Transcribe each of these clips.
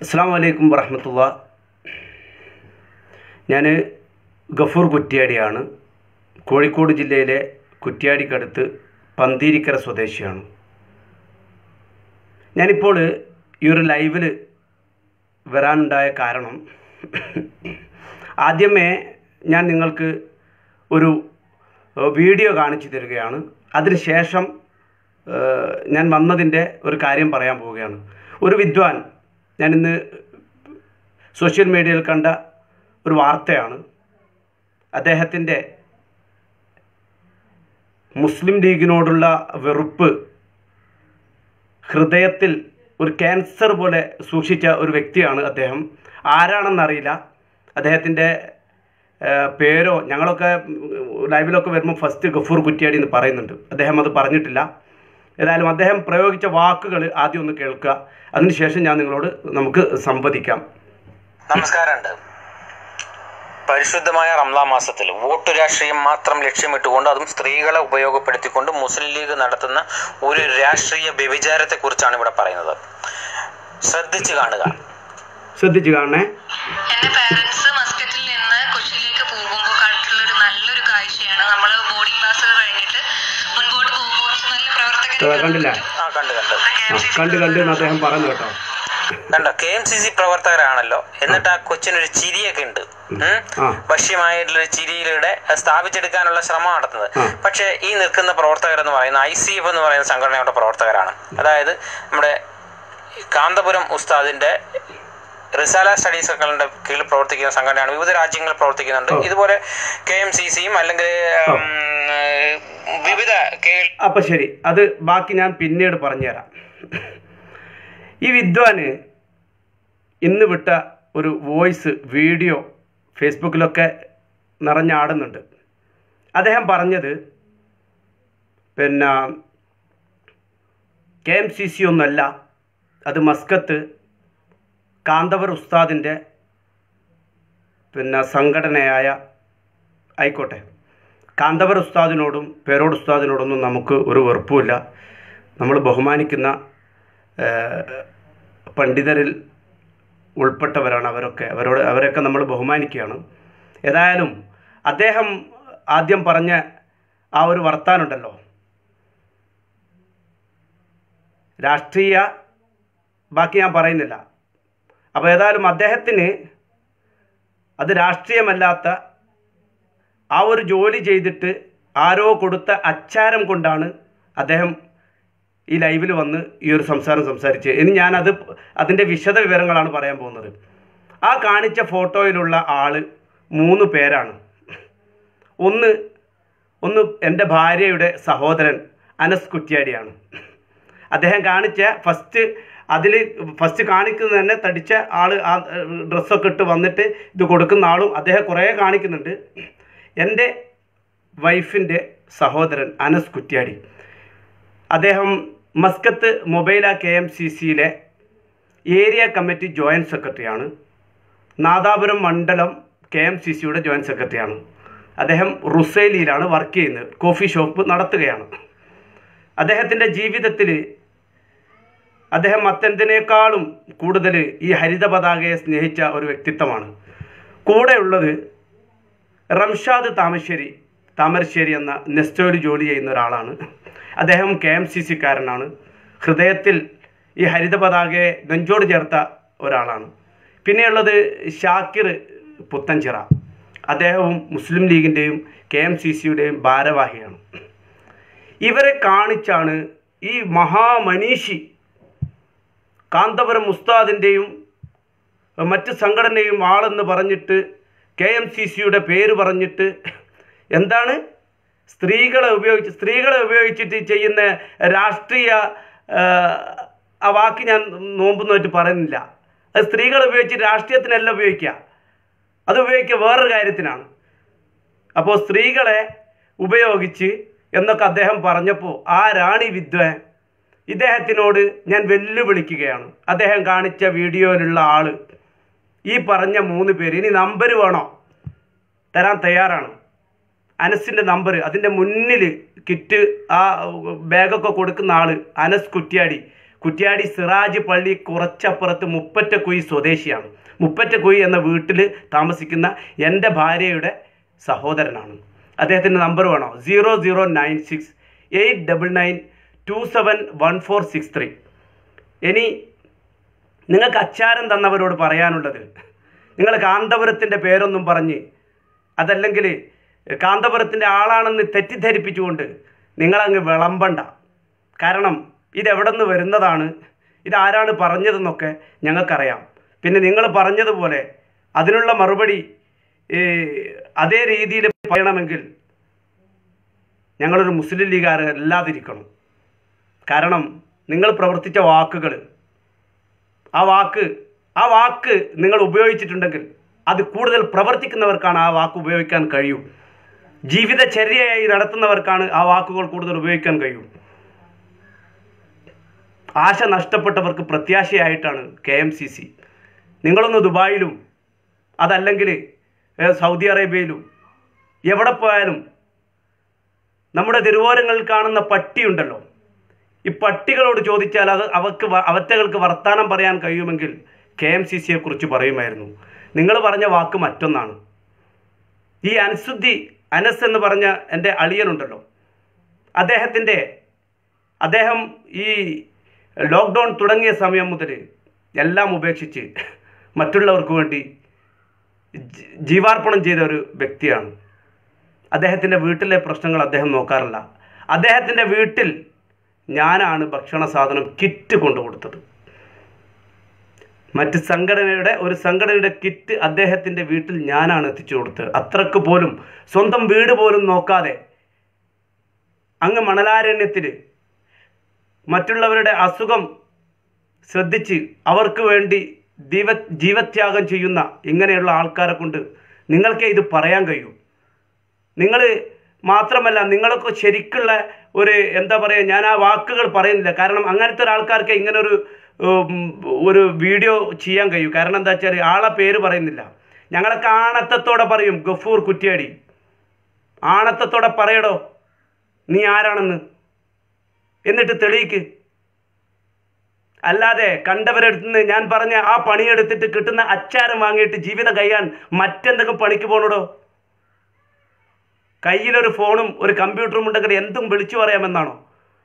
അസ്സാം വലൈക്കും വറഹമത്തുള്ള ഞാൻ ഗഫൂർ കുറ്റ്യാടിയാണ് കോഴിക്കോട് ജില്ലയിലെ കുറ്റ്യാടിക്കടുത്ത് പന്തീരിക്കര സ്വദേശിയാണ് ഞാനിപ്പോൾ ഈ ഒരു ലൈവിൽ വരാനുണ്ടായ കാരണം ആദ്യമേ ഞാൻ നിങ്ങൾക്ക് ഒരു ഏഹ്, വീഡിയോ കാണിച്ചു തരികയാണ് അതിനുശേഷം ഏഹ്, ഞാൻ വന്നതിൻ്റെ ഒരു കാര്യം പറയാൻ പോവുകയാണ് ഒരു വിദ്വാൻ ഞാനിന്ന് സോഷ്യൽ മീഡിയയിൽ കണ്ട ഒരു വാർത്തയാണ് അദ്ദേഹത്തിൻ്റെ മുസ്ലിം ലീഗിനോടുള്ള വെറുപ്പ് ഹൃദയത്തിൽ ഒരു ക്യാൻസർ പോലെ സൂക്ഷിച്ച ഒരു വ്യക്തിയാണ് അദ്ദേഹം ആരാണെന്നറിയില്ല അദ്ദേഹത്തിൻ്റെ ഏഹ്, പേരോ ഞങ്ങളൊക്കെ ഉം, ലൈവിലൊക്കെ വരുമ്പോൾ ഫസ്റ്റ് ഗഫൂർ കുറ്റിയാടി എന്ന് പറയുന്നുണ്ട് അദ്ദേഹം അത് പറഞ്ഞിട്ടില്ല ഏതായാലും അദ്ദേഹം പ്രയോഗിച്ച വാക്കുകൾ ആദ്യം ഒന്ന് കേൾക്കുക അതിനുശേഷം ഞാൻ നിങ്ങളോട് നമുക്ക് സംവദിക്കാം നമസ്കാരമുണ്ട് പരിശുദ്ധമായ റംലാ മാസത്തിൽ വോട്ട് രാഷ്ട്രീയം മാത്രം ലക്ഷ്യമിട്ടുകൊണ്ട് അതും സ്ത്രീകളെ ഉപയോഗപ്പെടുത്തിക്കൊണ്ട് മുസ്ലിം ലീഗ് നടത്തുന്ന ഒരു രാഷ്ട്രീയ വ്യഭിചാരത്തെ കുറിച്ചാണ് ഇവിടെ പറയുന്നത് ശ്രദ്ധിച്ചു കാണുക ശ്രദ്ധിച്ചു കാണണേ എന്റെ പാരന്റ്സ് മസ്കറ്റിൽ നിന്ന് കൊച്ചിയിലേക്ക് പോകുമ്പോൾ കണ്ടിട്ടുള്ള ഒരു നല്ലൊരു കാഴ്ചയാണ് നമ്മൾ ബോർഡിംഗ് ക്ലാസ്സുകൾ കഴിഞ്ഞിട്ട് മുൻപോട്ട് പോകുമ്പോൾ കുറച്ച് നല്ല പ്രവർത്തകരെ ഏ, കണ്ടില്ലേ ആ കണ്ട് കണ്ട് ആ, കണ്ട് കണ്ട് എന്ന് അദ്ദേഹം പറഞ്ഞു കേട്ടോ കണ്ടോ കെ എം സി സി പ്രവർത്തകരാണല്ലോ എന്നിട്ട് ആ കൊച്ചിനൊരു ചിരിയൊക്കെ ഉണ്ട് ഉം? ആ. വശ്യമായിട്ടുള്ള ചിരിയിലൂടെ സ്ഥാപിച്ചെടുക്കാനുള്ള ശ്രമം നടത്തുന്നത് ആ. പക്ഷേ ഈ നിൽക്കുന്ന പ്രവർത്തകർ എന്ന് പറയുന്ന ഐ സി എഫ് എന്ന് പറയുന്ന സംഘടനയുടെ പ്രവർത്തകരാണ് അതായത് നമ്മുടെ കാന്തപുരം ഉസ്താദിന്റെ റിസാല സ്റ്റഡീസ് സർക്കിളിന്റെ കീഴിൽ പ്രവർത്തിക്കുന്ന സംഘടനയാണ് വിവിധ രാജ്യങ്ങളിൽ പ്രവർത്തിക്കുന്നുണ്ട് ഓ. ഇതുപോലെ കെ എം സി സിയും അല്ലെങ്കിൽ ഉം, വിവിധ കെ അപ്പം ശരി അത് ബാക്കി ഞാൻ പിന്നീട് പറഞ്ഞുതരാം ഈ വിദ്വാന് ഇന്ന് വിട്ട ഒരു വോയിസ് വീഡിയോ ഫേസ്ബുക്കിലൊക്കെ നിറഞ്ഞാടുന്നുണ്ട് അദ്ദേഹം പറഞ്ഞത് പിന്നെ കെ എം സി സി ഒന്നല്ല അത് മസ്കത്ത് കാന്തവർ ഉസ്താദിൻ്റെ പിന്നെ സംഘടനയായ ആയിക്കോട്ടെ കാന്തവർ ഉസ്താദിനോടും പേരോട് ഉസ്താദിനോടൊന്നും നമുക്ക് ഒരു വെറുപ്പുമില്ല നമ്മൾ ബഹുമാനിക്കുന്ന ഏഹ്, പണ്ഡിതരിൽ ഉൾപ്പെട്ടവരാണ് അവരൊക്കെ അവരോട് അവരെയൊക്കെ നമ്മൾ ബഹുമാനിക്കുകയാണ് ഏതായാലും അദ്ദേഹം ആദ്യം പറഞ്ഞ ആ ഒരു വർത്താനുണ്ടല്ലോ രാഷ്ട്രീയ ബാക്കി ഞാൻ പറയുന്നില്ല അപ്പോൾ ഏതായാലും അദ്ദേഹത്തിന് അത് രാഷ്ട്രീയമല്ലാത്ത ആ ഒരു ജോലി ചെയ്തിട്ട് ആരോ കൊടുത്ത അച്ചാരം കൊണ്ടാണ് അദ്ദേഹം ഈ ലൈവിൽ വന്ന് ഈ ഒരു സംസാരം സംസാരിച്ച് ഇനി ഞാനത് അതിൻ്റെ വിശദ വിവരങ്ങളാണ് പറയാൻ പോകുന്നത് ആ കാണിച്ച ഫോട്ടോയിലുള്ള ആൾ മൂന്ന് പേരാണ് ഒന്ന് ഒന്ന് എൻ്റെ ഭാര്യയുടെ സഹോദരൻ അനസ് കുറ്റ്യാടിയാണ് അദ്ദേഹം കാണിച്ച ഫസ്റ്റ് അതിൽ ഫസ്റ്റ് കാണിക്കുന്നത് തന്നെ തടിച്ച ആൾ ആ ഡ്രസ്സൊക്കെ ഇട്ട് വന്നിട്ട് ഇത് കൊടുക്കുന്ന ആളും അദ്ദേഹം കുറേ കാണിക്കുന്നുണ്ട് എൻ്റെ വൈഫിൻ്റെ സഹോദരൻ അനസ് കുറ്റ്യാടി അദ്ദേഹം Muscat Mabela K M C സിയിലെ ഏരിയ കമ്മിറ്റി ജോയിൻറ്റ് സെക്രട്ടറിയാണ് നാദാപുരം മണ്ഡലം കെ എം സി സിയുടെ ജോയിൻറ്റ് സെക്രട്ടറിയാണ് അദ്ദേഹം റുസൈലിയിലാണ് വർക്ക് ചെയ്യുന്നത് കോഫി ഷോപ്പ് നടത്തുകയാണ് അദ്ദേഹത്തിൻ്റെ ജീവിതത്തിൽ അദ്ദേഹം മറ്റെന്തിനേക്കാളും കൂടുതൽ ഈ ഹരിത പതാകയെ സ്നേഹിച്ച ഒരു വ്യക്തിത്വമാണ് കൂടെയുള്ളത് റംഷാദ് താമശ്ശേരി താമരശ്ശേരി എന്ന നെസ്റ്റോയിൽ ജോലി ചെയ്യുന്ന ഒരാളാണ് അദ്ദേഹം കെ എം സി സിക്കാരനാണ് ഹൃദയത്തിൽ ഈ ഹരിത പതാകയെ നെഞ്ചോട് ചേർത്ത ഒരാളാണ് പിന്നെയുള്ളത് ഷാക്കിർ പുത്തൻചിറ അദ്ദേഹവും മുസ്ലിം ലീഗിൻ്റെയും കെ എം സി സിയുടെയും ഭാരവാഹിയാണ് ഇവരെ കാണിച്ചാണ് ഈ മഹാമനീഷി കാന്തപുരം ഉസ്താദിൻ്റെയും മറ്റ് സംഘടനയും ആളെന്ന് പറഞ്ഞിട്ട് കെ എം സി സിയുടെ പേര് പറഞ്ഞിട്ട് എന്താണ് സ്ത്രീകളെ ഉപയോഗിച്ച് സ്ത്രീകളെ ഉപയോഗിച്ചിട്ട് ചെയ്യുന്ന രാഷ്ട്രീയ ആ, ആ വാക്ക് ഞാൻ നോമ്പെന്നായിട്ട് പറയുന്നില്ല അത് സ്ത്രീകളെ ഉപയോഗിച്ച് രാഷ്ട്രീയത്തിനല്ല ഉപയോഗിക്കുക അത് ഉപയോഗിക്കുക വേറൊരു കാര്യത്തിനാണ് അപ്പോൾ സ്ത്രീകളെ ഉപയോഗിച്ച് എന്നൊക്കെ അദ്ദേഹം പറഞ്ഞപ്പോൾ ആരാണ് ഈ വിദ്വാൻ ഇദ്ദേഹത്തിനോട് ഞാൻ വെല്ലുവിളിക്കുകയാണ് അദ്ദേഹം കാണിച്ച വീഡിയോയിലുള്ള ആള് ഈ പറഞ്ഞ മൂന്ന് പേര് ഇനി നമ്പർ വേണോ തരാൻ തയ്യാറാണ് അനസിൻ്റെ നമ്പർ അതിൻ്റെ മുന്നിൽ കിറ്റ് ആ ബാഗൊക്കെ കൊടുക്കുന്ന ആള് അനസ് കുറ്റ്യാടി കുറ്റ്യാടി സിറാജ് പള്ളി കുറച്ചപ്പുറത്ത് മുപ്പറ്റക്കുഴി സ്വദേശിയാണ് മുപ്പറ്റക്കുഴി എന്ന വീട്ടിൽ താമസിക്കുന്ന എൻ്റെ ഭാര്യയുടെ സഹോദരനാണ് അദ്ദേഹത്തിൻ്റെ നമ്പർ വേണോ zero zero nine six eight double nine two seven one four six three ഇനി നിങ്ങൾക്ക് അച്ചാരം തന്നവരോട് പറയാനുള്ളത് നിങ്ങൾ കാന്തപുരത്തിൻ്റെ പേരൊന്നും പറഞ്ഞ് അതല്ലെങ്കിൽ കാന്തപുരത്തിൻ്റെ ആളാണെന്ന് തെറ്റിദ്ധരിപ്പിച്ചുകൊണ്ട് നിങ്ങളങ്ങ് വിളമ്പണ്ട കാരണം ഇതെവിടെ നിന്ന് വരുന്നതാണ് ഇതാരാണ് പറഞ്ഞതെന്നൊക്കെ ഞങ്ങൾക്കറിയാം പിന്നെ നിങ്ങൾ പറഞ്ഞതുപോലെ അതിനുള്ള മറുപടി ഏ, അതേ രീതിയിൽ പറയണമെങ്കിൽ ഞങ്ങളൊരു മുസ്ലിം ലീഗുകാർ അല്ലാതിരിക്കണം കാരണം നിങ്ങൾ പ്രവർത്തിച്ച വാക്കുകൾ ആ വാക്ക് ആ വാക്ക് നിങ്ങൾ ഉപയോഗിച്ചിട്ടുണ്ടെങ്കിൽ അത് കൂടുതൽ പ്രവർത്തിക്കുന്നവർക്കാണ് ആ വാക്ക് ഉപയോഗിക്കാൻ കഴിയൂ ജീവിതചര്യയായി നടത്തുന്നവർക്കാണ് ആ വാക്കുകൾ കൂടുതൽ ഉപയോഗിക്കാൻ കഴിയൂ ആശ നഷ്ടപ്പെട്ടവർക്ക് പ്രത്യാശയായിട്ടാണ് കെ എം സി സി നിങ്ങളൊന്ന് ദുബായിലും അതല്ലെങ്കിൽ ഏ, സൗദി അറേബ്യയിലും എവിടെ പോയാലും നമ്മുടെ തിരുവോരങ്ങളിൽ കാണുന്ന പട്ടിയുണ്ടല്ലോ ഈ പട്ടികളോട് ചോദിച്ചാൽ അത് അവർക്ക് വ- അവറ്റകൾക്ക് വർത്തമാനം പറയാൻ കഴിയുമെങ്കിൽ കെ എം സി സിയെ കുറിച്ച് പറയുമായിരുന്നു നിങ്ങൾ പറഞ്ഞ വാക്ക് മറ്റൊന്നാണ് ഈ അൻസുദ്ദി അനസ് എന്ന് പറഞ്ഞ എൻ്റെ അളിയനുണ്ടല്ലോ അദ്ദേഹത്തിൻ്റെ അദ്ദേഹം ഈ ലോക്ക്ഡൗൺ തുടങ്ങിയ സമയം മുതൽ എല്ലാം ഉപേക്ഷിച്ച് മറ്റുള്ളവർക്ക് വേണ്ടി ജി- ജീവാർപ്പണം ചെയ്ത ഒരു വ്യക്തിയാണ് അദ്ദേഹത്തിൻ്റെ വീട്ടിലെ പ്രശ്നങ്ങൾ അദ്ദേഹം നോക്കാറില്ല അദ്ദേഹത്തിൻ്റെ വീട്ടിൽ ഞാനാണ് ഭക്ഷണ സാധനം കിറ്റ് കൊണ്ടു കൊടുത്തത് മറ്റ് സംഘടനയുടെ ഒരു സംഘടനയുടെ കിറ്റ് അദ്ദേഹത്തിൻ്റെ വീട്ടിൽ ഞാനാണ് എത്തിച്ചു കൊടുത്തത് അത്രക്ക് പോലും സ്വന്തം വീട് പോലും നോക്കാതെ അങ്ങ് മണലാരണ്യത്തിൽ മറ്റുള്ളവരുടെ അസുഖം ശ്രദ്ധിച്ച് അവർക്ക് വേണ്ടി ജീവ ജീവത്യാഗം ചെയ്യുന്ന ഇങ്ങനെയുള്ള ആൾക്കാരെ കൊണ്ട് നിങ്ങൾക്കേ ഇത് പറയാൻ കഴിയൂ നിങ്ങൾ മാത്രമല്ല നിങ്ങളൊക്കെ ശരിക്കുള്ള ഒരു എന്താ പറയുക ഞാൻ ആ വാക്കുകൾ പറയുന്നില്ല കാരണം അങ്ങനത്തെ ഒരാൾക്കാർക്ക് ഇങ്ങനെ ഒരു ഉം, ഒരു വീഡിയോ ചെയ്യാൻ കഴിയും കാരണം എന്താ വെച്ചാൽ ആളെ പേര് പറയുന്നില്ല ഞങ്ങളൊക്കെ ആണത്തത്തോടെ പറയും ഗഫൂർ കുറ്റ്യാടി ആണത്തത്തോടെ പറയടോ നീ ആരാണെന്ന് എന്നിട്ട് തെളിയിക്ക് അല്ലാതെ കണ്ടവരടുത്ത് നിന്ന് ഞാൻ പറഞ്ഞ ആ പണിയെടുത്തിട്ട് കിട്ടുന്ന അച്ചാരം വാങ്ങിയിട്ട് ജീവിതം കഴിയാൻ മറ്റെന്തെങ്കിലും പണിക്ക് പോകണോടോ കയ്യിലൊരു ഫോണും ഒരു കമ്പ്യൂട്ടറും ഉണ്ടെങ്കിൽ എന്തും വിളിച്ചു പറയാമെന്നാണോ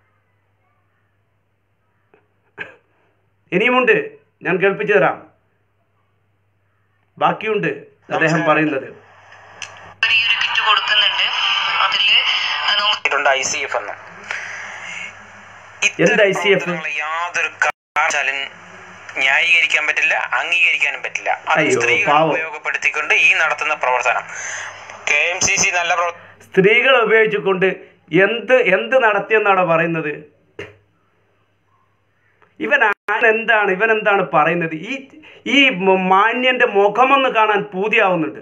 ഇനിയുമുണ്ട് ഞാൻ കേൾപ്പിച്ചു തരാം ബാക്കിയുണ്ട് അദ്ദേഹം പറയുന്നത് ചെറിയൊരു കിറ്റ് കൊടുക്കുന്നുണ്ട് അതില് നോമ്പ് ഐ സി എഫ് എന്ന് എന്ത് ICF? പ്രവർത്തനങ്ങളെ യാതൊരു കാരണവശാലും ന്യായീകരിക്കാൻ പറ്റില്ല അംഗീകരിക്കാനും പറ്റില്ല അത് അയ്യോ, സ്ത്രീകൾ പാവം. ഉപയോഗപ്പെടുത്തിക്കൊണ്ട് ഈ നടത്തുന്ന പ്രവർത്തനം കെ എം സി സി നല്ല പ്രവർത്തനം സ്ത്രീകളെ ഉപയോഗിച്ചുകൊണ്ട് എന്ത് എന്ത് നടത്തിയെന്നാണോ പറയുന്നത് ഇവൻ ആ- എന്താണ് ഇവൻ എന്താണ് പറയുന്നത് ഈ ഈ മ- മാന്യന്റെ മുഖമൊന്ന് കാണാൻ പൂതിയാവുന്നുണ്ട്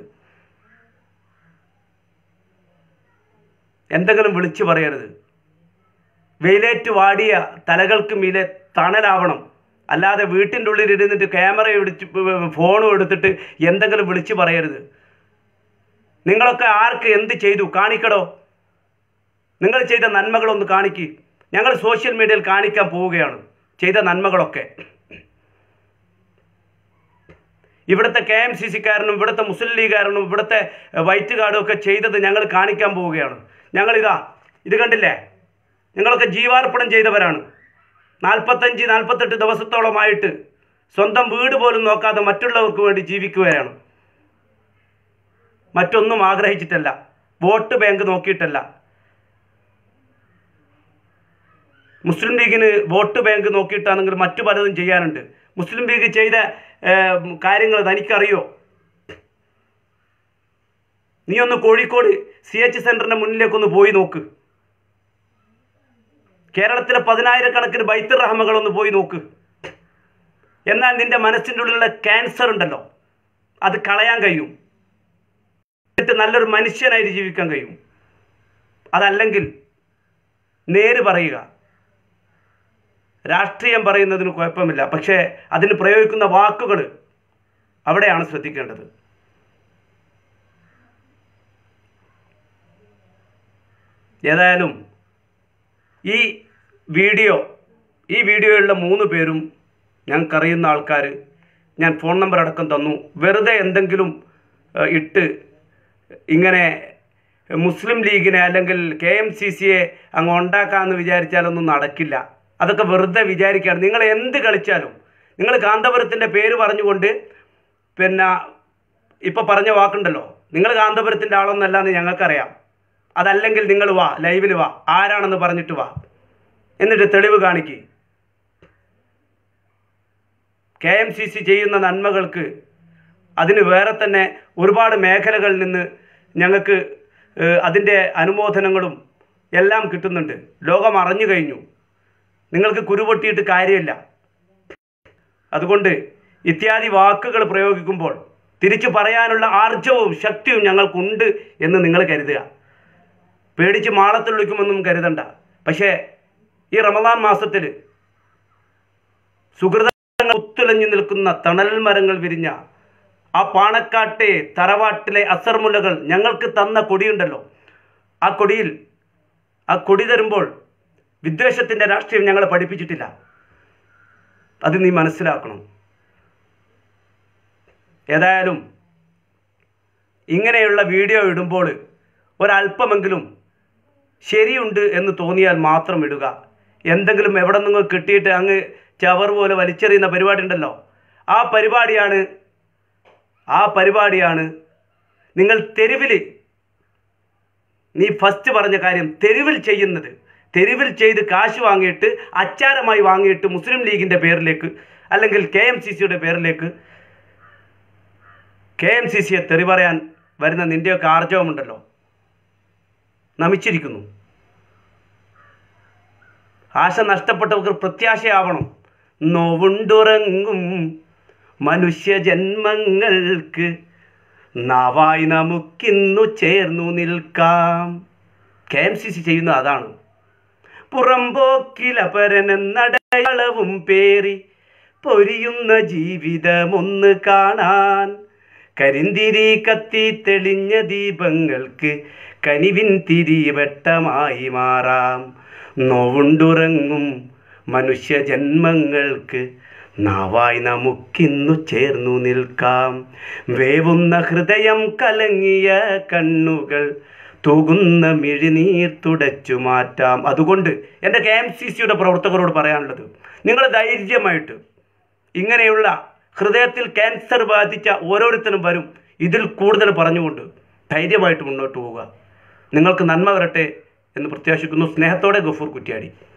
എന്തെങ്കിലും വിളിച്ചു പറയരുത് വെയിലേറ്റ് വാടിയ തലകൾക്ക് മീലെ തണലാവണം അല്ലാതെ വീട്ടിൻ്റെ ഉള്ളിൽ ഇരുന്നിട്ട് ക്യാമറ എടുത്ത് ഫോണും എടുത്തിട്ട് എന്തെങ്കിലും വിളിച്ചു പറയരുത് നിങ്ങളൊക്കെ ആർക്ക് എന്ത് ചെയ്തു കാണിക്കടോ നിങ്ങൾ ചെയ്ത നന്മകളൊന്ന് കാണിക്ക് ഞങ്ങൾ സോഷ്യൽ മീഡിയയിൽ കാണിക്കാൻ പോവുകയാണ് ചെയ്ത നന്മകളൊക്കെ ഇവിടുത്തെ കെ എം സി സിക്കാരനും ഇവിടുത്തെ മുസ്ലിം ലീഗുകാരനും ഇവിടുത്തെ വൈറ്റ് കാർഡും ഒക്കെ ചെയ്തത് ഞങ്ങൾ കാണിക്കാൻ പോവുകയാണ് ഞങ്ങളിതാ ഇത് കണ്ടില്ലേ നിങ്ങളൊക്കെ ജീവാർപ്പണം ചെയ്തവരാണ് നാൽപ്പത്തഞ്ച് നാൽപ്പത്തെട്ട് ദിവസത്തോളമായിട്ട് സ്വന്തം വീട് പോലും നോക്കാതെ മറ്റുള്ളവർക്ക് വേണ്ടി ജീവിക്കുകയാണ് മറ്റൊന്നും ആഗ്രഹിച്ചിട്ടല്ല വോട്ട് ബാങ്ക് നോക്കിയിട്ടല്ല മുസ്ലിം ലീഗിന് വോട്ട് ബാങ്ക് നോക്കിയിട്ടാണെങ്കിൽ മറ്റു പലതും ചെയ്യാനുണ്ട് മുസ്ലിം ലീഗ് ചെയ്ത ഏഹ്, കാര്യങ്ങൾ തനിക്കറിയോ നീ ഒന്ന് കോഴിക്കോട് സി എച്ച് സെന്ററിന്റെ മുന്നിലേക്കൊന്ന് പോയി നോക്ക് കേരളത്തിലെ പതിനായിരക്കണക്കിന് ബൈത്തുർ റഹ്മകളൊന്ന് പോയി നോക്ക് എന്നാൽ നിന്റെ മനസ്സിൻ്റെ ഉള്ളിലുള്ള ക്യാൻസർ ഉണ്ടല്ലോ അത് കളയാൻ കഴിയും എന്നിട്ട് നല്ലൊരു മനുഷ്യനായിട്ട് ജീവിക്കാൻ കഴിയും അതല്ലെങ്കിൽ നേര് പറയുക രാഷ്ട്രീയം പറയുന്നതിന് കുഴപ്പമില്ല പക്ഷേ അതിന് പ്രയോഗിക്കുന്ന വാക്കുകൾ അവിടെയാണ് ശ്രദ്ധിക്കേണ്ടത് ഏതായാലും ഈ വീഡിയോ ഈ വീഡിയോയിലുള്ള മൂന്ന് പേരും ഞങ്ങൾക്കറിയുന്ന ആൾക്കാർ ഞാൻ ഫോൺ നമ്പർ അടക്കം തന്നു വെറുതെ എന്തെങ്കിലും ഏഹ്, ഇട്ട് ഇങ്ങനെ മുസ്ലിം ലീഗിനെ അല്ലെങ്കിൽ കെ എം സി സിയെ അങ്ങ് ഉണ്ടാക്കാമെന്ന് വിചാരിച്ചാലൊന്നും നടക്കില്ല അതൊക്കെ വെറുതെ വിചാരിക്കുകയാണ് നിങ്ങൾ എന്ത് കളിച്ചാലും നിങ്ങൾ കാന്തപുരത്തിൻ്റെ പേര് പറഞ്ഞുകൊണ്ട് പിന്നെ ഇപ്പോൾ പറഞ്ഞ വാക്കുണ്ടല്ലോ നിങ്ങൾ കാന്തപുരത്തിൻ്റെ ആളൊന്നല്ല എന്ന് ഞങ്ങൾക്കറിയാം അതല്ലെങ്കിൽ നിങ്ങൾ വാ ലൈവിൽ വാ ആരാണെന്ന് പറഞ്ഞിട്ട് വാ എന്നിട്ട് തെളിവ് കാണിക്ക് കെ എം സി സി ചെയ്യുന്ന നന്മകൾക്ക് അതിന് വേറെ തന്നെ ഒരുപാട് മേഖലകളിൽ നിന്ന് ഞങ്ങൾക്ക് ഏഹ്, അതിൻ്റെ അനുമോദനങ്ങളും എല്ലാം കിട്ടുന്നുണ്ട് ലോകം അറിഞ്ഞു കഴിഞ്ഞു നിങ്ങൾക്ക് കുരുപൊട്ടിയിട്ട് കാര്യമില്ല അതുകൊണ്ട് ഇത്യാദി വാക്കുകൾ പ്രയോഗിക്കുമ്പോൾ തിരിച്ചു പറയാനുള്ള ആർജവും ശക്തിയും ഞങ്ങൾക്കുണ്ട് എന്ന് നിങ്ങൾ കരുതുക പേടിച്ച് മാളത്തിൽ വിളിക്കുമെന്നും കരുതണ്ട പക്ഷേ ഈ റമദാൻ മാസത്തിൽ സുഹൃതങ്ങൾ ഒത്തുലഞ്ഞു നിൽക്കുന്ന തണൽ മരങ്ങൾ വിരിഞ്ഞ ആ പാണക്കാട്ടെ തറവാട്ടിലെ അസർമുലകൾ ഞങ്ങൾക്ക് തന്ന കൊടിയുണ്ടല്ലോ ആ കൊടിയിൽ ആ കൊടി തരുമ്പോൾ വിദ്വേഷത്തിൻ്റെ രാഷ്ട്രീയം ഞങ്ങളെ പഠിപ്പിച്ചിട്ടില്ല അത് നീ മനസ്സിലാക്കണം ഏതായാലും ഇങ്ങനെയുള്ള വീഡിയോ ഇടുമ്പോൾ ഒരല്പമെങ്കിലും ശരിയുണ്ട് എന്ന് തോന്നിയാൽ മാത്രം ഇടുക എന്തെങ്കിലും എവിടെ നിങ്ങൾ കിട്ടിയിട്ട് അങ്ങ് ചവർ പോലെ വലിച്ചെറിയുന്ന പരിപാടി ഉണ്ടല്ലോ ആ പരിപാടിയാണ് ആ പരിപാടിയാണ് നിങ്ങൾ തെരുവിൽ നീ ഫസ്റ്റ് പറഞ്ഞ കാര്യം തെരുവിൽ ചെയ്യുന്നത് തെരുവിൽ ചെയ്ത് കാശ് വാങ്ങിയിട്ട് അച്ചാരമായി വാങ്ങിയിട്ട് മുസ്ലിം ലീഗിൻ്റെ പേരിലേക്ക് അല്ലെങ്കിൽ കെ എം സി സിയുടെ പേരിലേക്ക് കെ എം സി സിയെ തെറി പറയാൻ വരുന്ന നിൻ്റെയൊക്കെ ആർജവമുണ്ടല്ലോ നമിച്ചിരിക്കുന്നു ആശ നഷ്ടപ്പെട്ടവർക്ക് പ്രത്യാശയാവണം നോവുണ്ടുറങ്ങും മനുഷ്യജന്മങ്ങൾക്ക് നാവായി നമുക്കിന്നു ചേർന്നു നിൽക്കാം കെ എം സി സി ചെയ്യുന്ന അതാണ് പുറമ്പോക്കിലപരനെന്നടയാളവും പേറി പൊരിയുന്ന ജീവിതമൊന്ന് കാണാൻ കരിന്തിരി കത്തി തെളിഞ്ഞ ദീപങ്ങൾക്ക് കനിവിൻ തിരിവട്ടമായി മാറാം നോവുണ്ടുറങ്ങും മനുഷ്യജന്മങ്ങൾക്ക് നാവായി നമുക്കിന്നു ചേർന്നു നിൽക്കാം വേവുന്ന ഹൃദയം കലങ്ങിയ കണ്ണുകൾ തൂകുന്ന മിഴിനീർ തുടച്ചു മാറ്റാം അതുകൊണ്ട് എൻ്റെ കെ എം സി സിയുടെ പ്രവർത്തകരോട് പറയാനുള്ളത് നിങ്ങൾ ധൈര്യമായിട്ട് ഇങ്ങനെയുള്ള ഹൃദയത്തിൽ ക്യാൻസർ ബാധിച്ച ഓരോരുത്തരും വരും ഇതിൽ കൂടുതൽ പറഞ്ഞുകൊണ്ട് ധൈര്യമായിട്ട് മുന്നോട്ട് പോവുക നിങ്ങൾക്ക് നന്മ വരട്ടെ എന്ന് പ്രത്യാശിക്കുന്നു സ്നേഹത്തോടെ ഗഫൂർ കുറ്റ്യാടി